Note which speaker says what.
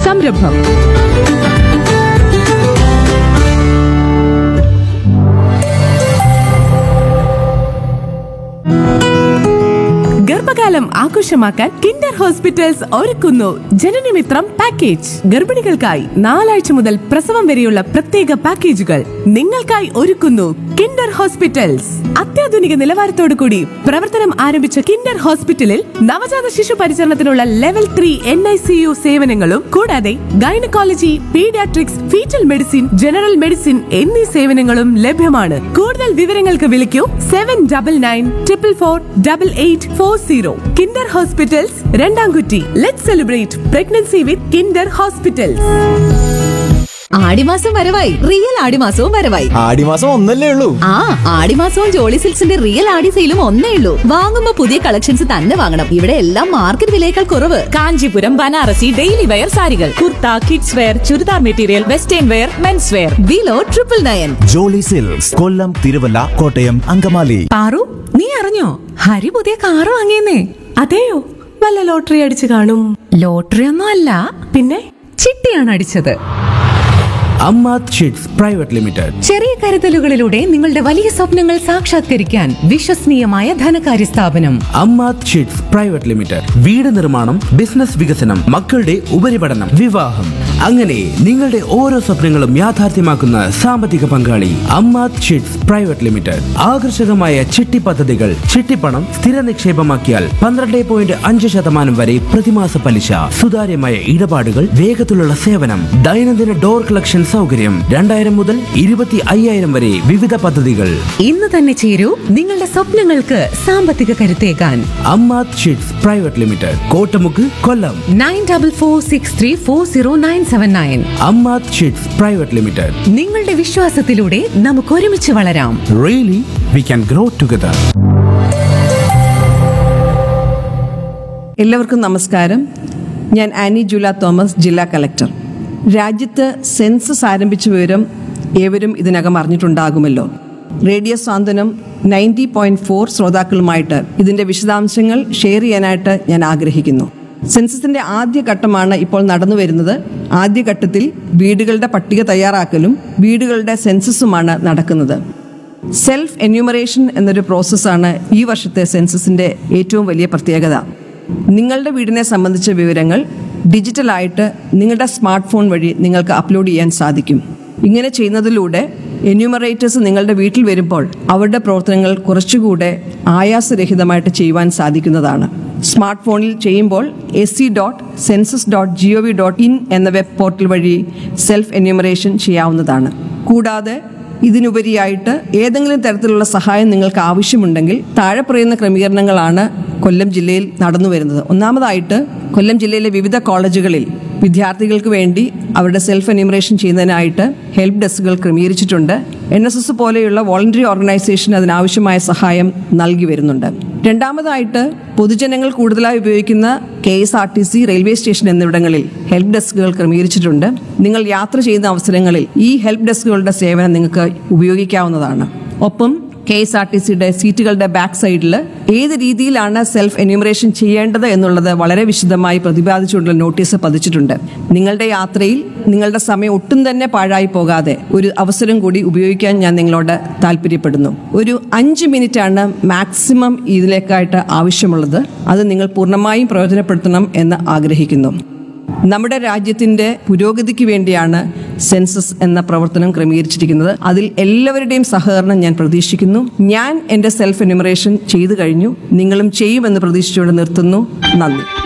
Speaker 1: സംരംഭം ഗർഭകാലം ആഘോഷമാക്കാൻ കിൻഡർ ഹോസ്പിറ്റൽസ് ഒരുക്കുന്നു ജനനമിത്രം പാക്കേജ് ഗർഭിണികൾക്കായി നാലാഴ്ച മുതൽ പ്രസവം വരെയുള്ള പ്രത്യേക പാക്കേജുകൾ നിങ്ങൾക്കായി ഒരുക്കുന്നു കിൻഡർ ഹോസ്പിറ്റൽസ് അത്യാധുനിക നിലവാരത്തോടു കൂടി പ്രവർത്തനം ആരംഭിച്ച കിൻഡർ ഹോസ്പിറ്റലിൽ നവജാത ശിശു പരിചരണത്തിനുള്ള level three N I C U സേവനങ്ങളും കൂടാതെ gynaecology paediatrics fetal medicine general medicine എന്നീ സേവനങ്ങളും ലഭ്യമാണ് കൂടുതൽ വിവരങ്ങൾക്ക് വിളിക്കൂ seven double nine triple four double eight four zero Kinder hospitals രണ്ടാംകുറ്റി let celebrate pregnancy with Kinder hospitals
Speaker 2: ആടിമാസം വരവായി റിയൽ ആടിമാസവും വരവായി
Speaker 3: ആടിമാസം ഒന്നല്ലേ ഉള്ളൂ
Speaker 2: ആ ആടിമാസവും ജോളി സിൽക്സിന്റെ റിയൽ ആടി സെയിലും ഒന്നേ ഉള്ളൂ വാങ്ങുമ്പോ പുതിയ കളക്ഷൻസ് തന്നെ വാങ്ങണം ഇവിടെ എല്ലാം മാർക്കറ്റ് വിലയേക്കാൾ കുറവ്
Speaker 4: കാഞ്ചീപുരം ബനാറസി ഡെയിലി വെയർ സാരികൾ kurta kids wear churidar material western wear mens wear
Speaker 2: below triple nine
Speaker 5: Jolly Silks Kollam Thiruvalla Kottayam Angamaly
Speaker 1: Paru നീ അറിഞ്ഞോ ഹരി പുതിയ കാറ് വാങ്ങിയെന്നേ അതെയോ വല്ല ലോട്ടറി അടിച്ചു കാണും ലോട്ടറി ഒന്നും അല്ല പിന്നെ ചിട്ടിയാണ് അടിച്ചത്
Speaker 6: അമ്മാത് ഷീറ്റ്സ് പ്രൈവറ്റ് ലിമിറ്റഡ്
Speaker 1: ചെറിയ കരുതലുകളിലൂടെ നിങ്ങളുടെ വലിയ സ്വപ്നങ്ങൾ സാക്ഷാത്കരിക്കാൻ വിശ്വസനീയമായ ധനകാര്യ സ്ഥാപനം
Speaker 6: അമ്മാത് ഷീറ്റ്സ് പ്രൈവറ്റ് ലിമിറ്റഡ് വീട് നിർമ്മാണം ബിസിനസ് വികസനം മക്കളുടെ ഉപരിപഠനം വിവാഹം അങ്ങനെ നിങ്ങളുടെ ഓരോ സ്വപ്നങ്ങളും യാഥാർത്ഥ്യമാക്കുന്ന സാമ്പത്തിക പങ്കാളി അമ്മാത് ഷീറ്റ്സ് പ്രൈവറ്റ് ലിമിറ്റഡ് ആകർഷകമായ ചിട്ടി പദ്ധതികൾ ചിട്ടിപ്പണം സ്ഥിര നിക്ഷേപമാക്കിയാൽ പന്ത്രണ്ട് പോയിന്റ് അഞ്ച് ശതമാനം വരെ പ്രതിമാസ പലിശ സുതാര്യമായ ഇടപാടുകൾ വേഗത്തിലുള്ള സേവനം ദൈനംദിന ഡോർ കളക്ഷൻ സൗകര്യം രണ്ടായിരം മുതൽ ഇരുപത്തി അയ്യായിരം വരെ വിവിധ പദ്ധതികൾ
Speaker 1: ഇന്ന് തന്നെ ചേരൂ നിങ്ങളുടെ സ്വപ്നങ്ങൾക്ക് സാമ്പത്തിക കരുത്തേകാൻ
Speaker 6: Ammath chits private limited Kottamukku Kollam
Speaker 1: nine double four six three four zero nine seven nine
Speaker 6: Ammath chits private limited
Speaker 1: നിങ്ങളുടെ വിശ്വാസത്തിലൂടെ നമുക്ക് ഒരുമിച്ച് വളരാം
Speaker 6: really we can grow together
Speaker 7: എല്ലാവർക്കും നമസ്കാരം ഞാൻ ആനി ജൂല തോമസ് ജില്ലാ കലക്ടർ രാജ്യത്ത് സെൻസസ് ആരംഭിച്ച വിവരം ഏവരും ഇതിനകം അറിഞ്ഞിട്ടുണ്ടാകുമല്ലോ radio Santhwanam ninety point four ശ്രോതാക്കളുമായിട്ട് ഇതിന്റെ വിശദാംശങ്ങൾ ഷെയർ ചെയ്യാനായിട്ട് ഞാൻ ആഗ്രഹിക്കുന്നു സെൻസസിന്റെ ആദ്യ ഘട്ടമാണ് ഇപ്പോൾ നടന്നു വരുന്നത് ആദ്യ ഘട്ടത്തിൽ വീടുകളുടെ പട്ടിക തയ്യാറാക്കലും വീടുകളുടെ സെൻസസുമാണ് നടക്കുന്നത് സെൽഫ് എന്യൂമറേഷൻ എന്നൊരു പ്രോസസ്സാണ് ഈ വർഷത്തെ സെൻസസിന്റെ ഏറ്റവും വലിയ പ്രത്യേകത നിങ്ങളുടെ വീടിനെ സംബന്ധിച്ച വിവരങ്ങൾ ഡിജിറ്റലായിട്ട് നിങ്ങളുടെ സ്മാർട്ട് ഫോൺ വഴി നിങ്ങൾക്ക് അപ്ലോഡ് ചെയ്യാൻ സാധിക്കും ഇങ്ങനെ ചെയ്യുന്നതിലൂടെ എന്യൂമറേറ്റേഴ്സ് നിങ്ങളുടെ വീട്ടിൽ വരുമ്പോൾ അവരുടെ പ്രവർത്തനങ്ങൾ കുറച്ചുകൂടെ ആയാസരഹിതമായിട്ട് ചെയ്യുവാൻ സാധിക്കുന്നതാണ് സ്മാർട്ട് ഫോണിൽ ചെയ്യുമ്പോൾ S C dot census dot G O V dot in എന്ന വെബ് പോർട്ടൽ വഴി സെൽഫ് എന്യൂമറേഷൻ ചെയ്യാവുന്നതാണ് കൂടാതെ ഇതിനുപരിയായിട്ട് ഏതെങ്കിലും തരത്തിലുള്ള സഹായം നിങ്ങൾക്ക് ആവശ്യമുണ്ടെങ്കിൽ താഴെ പറയുന്ന ക്രമീകരണങ്ങളാണ് കൊല്ലം ജില്ലയിൽ നടന്നു വരുന്നത് ഒന്നാമതായിട്ട് കൊല്ലം ജില്ലയിലെ വിവിധ കോളേജുകളിൽ വിദ്യാർത്ഥികൾക്ക് വേണ്ടി അവരുടെ സെൽഫ് എന്യൂമറേഷൻ ചെയ്യുന്നതിനായിട്ട് ഹെൽപ്പ് ഡെസ്കുകൾ ക്രമീകരിച്ചിട്ടുണ്ട് എൻ എസ് എസ് പോലെയുള്ള വോളണ്ടറി ഓർഗനൈസേഷൻ അതിനാവശ്യമായ സഹായം നൽകി വരുന്നുണ്ട് രണ്ടാമതായിട്ട് പൊതുജനങ്ങൾ കൂടുതലായി ഉപയോഗിക്കുന്ന K S R T C railway station എന്നിവിടങ്ങളിൽ ഹെൽപ്പ് ഡെസ്കുകൾ ക്രമീകരിച്ചിട്ടുണ്ട് നിങ്ങൾ യാത്ര ചെയ്യുന്ന അവസരങ്ങളിൽ ഈ ഹെൽപ്പ് ഡെസ്കുകളുടെ സേവനം നിങ്ങൾക്ക് ഉപയോഗിക്കാവുന്നതാണ് ഒപ്പം കെ എസ് ആർ ടി സിയുടെ സീറ്റുകളുടെ ബാക്ക് സൈഡിൽ ഏത് രീതിയിലാണ് സെൽഫ് എന്യൂമറേഷൻ ചെയ്യേണ്ടത് എന്നുള്ളത് വളരെ വിശദമായി പ്രതിപാദിച്ചുകൊണ്ടുള്ള നോട്ടീസ് പതിച്ചിട്ടുണ്ട് നിങ്ങളുടെ യാത്രയിൽ നിങ്ങളുടെ സമയം ഒട്ടും തന്നെ പാഴായി പോകാതെ ഒരു അവസരം കൂടി ഉപയോഗിക്കാൻ ഞാൻ നിങ്ങളോട് താല്പര്യപ്പെടുന്നു ഒരു അഞ്ച് മിനിറ്റ് ആണ് മാക്സിമം ഇതിലേക്കായിട്ട് ആവശ്യമുള്ളത് അത് നിങ്ങൾ പൂർണ്ണമായും പ്രയോജനപ്പെടുത്തണം എന്ന് ആഗ്രഹിക്കുന്നു നമ്മുടെ രാജ്യത്തിന്റെ പുരോഗതിക്ക് വേണ്ടിയാണ് സെൻസസ് എന്ന പ്രവർത്തനം ക്രമീകരിച്ചിരിക്കുന്നത് അതിൽ എല്ലാവരുടെയും സഹകരണം ഞാൻ പ്രതീക്ഷിക്കുന്നു ഞാൻ എൻ്റെ സെൽഫ് എന്യൂമറേഷൻ ചെയ്തു കഴിഞ്ഞു നിങ്ങളും ചെയ്യുമെന്ന് പ്രതീക്ഷിച്ചുകൊണ്ട് നിർത്തുന്നു നന്ദി